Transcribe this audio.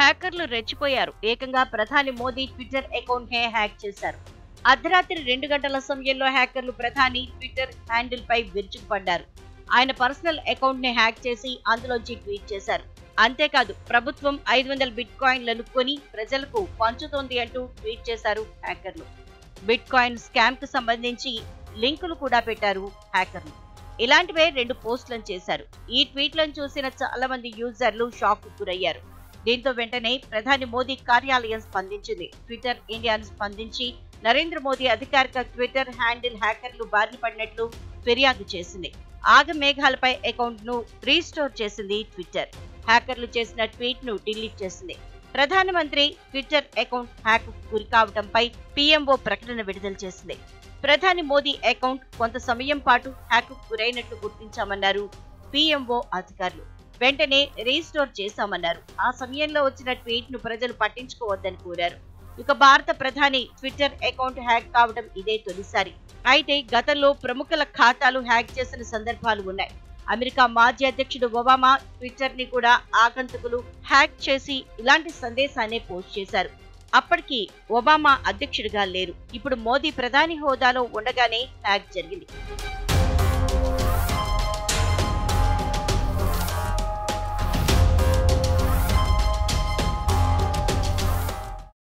హ్యాకర్లు రెచ్చిపోయారు ఏకంగా ప్రధాని మోదీ ట్విట్టర్ అకౌంట్ నే హ్యాక్ చేశారు అర్ధరాత్రి రెండు గంటల సమయంలో హ్యాకర్లు ప్రధాని ట్విట్టర్ హ్యాండిల్ పై విరుచుకుపడ్డారు ఆయన పర్సనల్ అకౌంట్ ని హ్యాక్ చేసి అందులోంచి ట్వీట్ చేశారు అంతేకాదు ప్రభుత్వం ఐదు వందల బిట్ కాయిన్లను కొని ప్రజలకు పంచుతోంది అంటూ ట్వీట్ చేశారు హ్యాకర్లు బిట్ కాయిన్ స్కామ్ కు సంబంధించి లింకులు కూడా పెట్టారు హ్యాకర్లు ఇలాంటివే రెండు పోస్టులను చేశారు ఈ ట్వీట్లను చూసిన చాలా మంది యూజర్లు షాక్ కు గురయ్యారు దీంతో వెంటనే ప్రధాని మోదీ కార్యాలయం స్పందించింది ట్విట్టర్ ఇండియాను స్పందించి నరేంద్ర మోదీ అధికారిక ట్విట్టర్ హ్యాండిల్ హ్యాకర్లు బారిన పడినట్లు ఫిర్యాదు చేసింది ఆగ మేఘాలపై అకౌంట్ ను రీస్టోర్ చేసింది ట్విట్టర్ హ్యాకర్లు చేసిన ట్వీట్ ను డిలీట్ చేసింది ప్రధానమంత్రి ట్విట్టర్ అకౌంట్ హ్యాక్ గురి కావడంపై పీఎంఓ ప్రకటన విడుదల చేసింది ప్రధాని మోదీ అకౌంట్ కొంత సమయం పాటు హ్యాక్ గురైనట్లు గుర్తించామన్నారు పీఎంఓ అధికారులు వెంటనే రీస్టోర్ చేశామన్నారు ఆ సమయంలో వచ్చిన ట్వీట్ ను ప్రజలు పట్టించుకోవద్దని కోరారు ఇక భారత ప్రధాని ట్విట్టర్ అకౌంట్ హ్యాక్ కావడం ఇదే తొలిసారి అయితే గతంలో ప్రముఖుల ఖాతాలు హ్యాక్ చేసిన సందర్భాలు ఉన్నాయి అమెరికా మాజీ అధ్యక్షుడు ఒబామా ట్విట్టర్ ని కూడా ఆగంతకులు హ్యాక్ చేసి ఇలాంటి సందేశాన్ని పోస్ట్ చేశారు అప్పటికి ఒబామా అధ్యక్షుడిగా లేరు ఇప్పుడు మోదీ ప్రధాని హోదాలో ఉండగానే హ్యాక్ జరిగింది